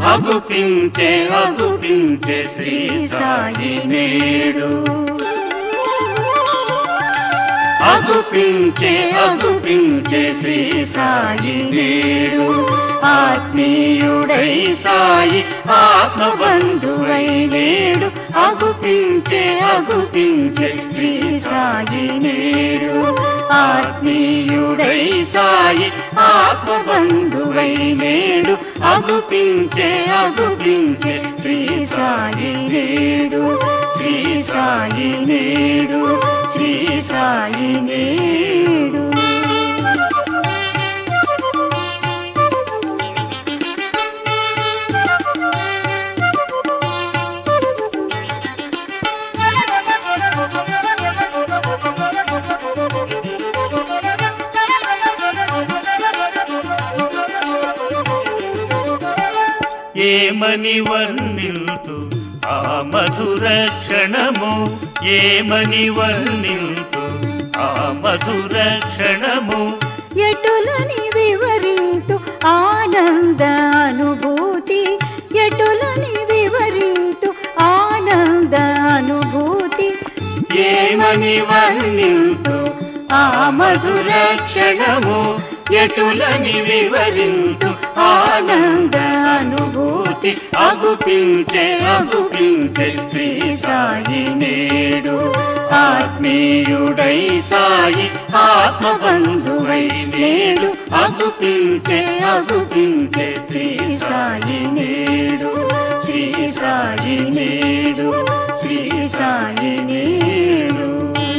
అగుపించే అగుపించే శ్రీ సాయి నేడు అగుపించే అగుపించే శ్రీ సాయి నేడు ఆత్మీయుడై సాయి ఆత్మబంధువై నేడు అగుపించే అగుపించే శ్రీ సాయి నేడు ఆత్మీయుడై సాయి ఆత్మబంధువై నేడు అగుపించే అగుపించే శ్రీ సాయి నేడు శ్రీ సాయి నేడు శ్రీ సాయి నేడు ఏమని వర్ణిల్తు ఆ మధుర క్షణము ఏమని వర్ణిల్తు ఆ మధుర క్షణము ఎటులని వివరింతు ఆనంద అనుభూతి ఎటులని వివరింతు ఆనంద అనుభూతి ఏమని వర్ణింతు ఆ మధుర క్షణము ఎటులని వివరింతు ఆనంద అనుభూతి అగుపించే అగుపించే శ్రీ సాయి నేడు ఆత్మీయుడై సాయి ఆత్మబంధువై నేడు అగుపించే అగుపించే శ్రీ సాయి నేడు శ్రీ సాయి నేడు శ్రీ సాయి నేడు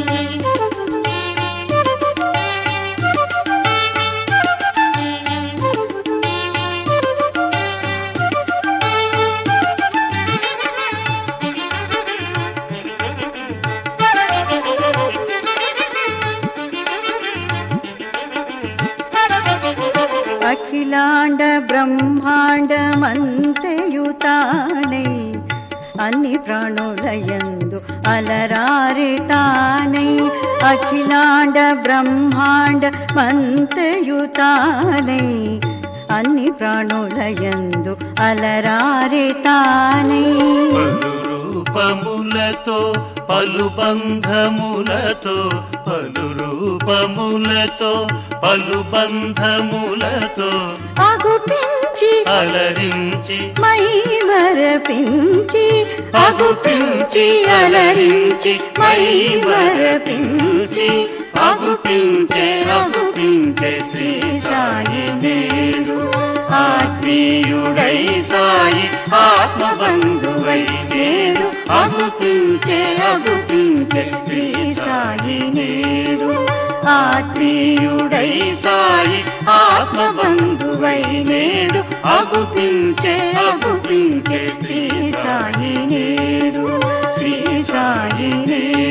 అఖిలాండ బ్రహ్మాండ మంతయుతానై అన్ని ప్రాణులయందు అలరారి తానై అఖిలాండ బ్రహ్మాండ మంతయుతానై అన్ని ప్రాణులయందు అలరారి తానై పలు రూపములతో పలు బంధములతో పలు రూపములతో పలు బంధములతో అగుపించి అలరించి మై మరపించి అగుపించి అలరించి మై మరపించి అగుపించే అగుపించే శ్రీ సాయి నేడు ఆత్మీయుడై సాయి ఆత్మబంధువై నేడు అగుపించే అగుపించే శ్రీ సాయి నేడు ఆత్మీయుడై సాయి ఆత్మబంధువై నేడు అగుపించే అగుపించే శ్రీ సాయి నేడు శ్రీ సాయి నేడు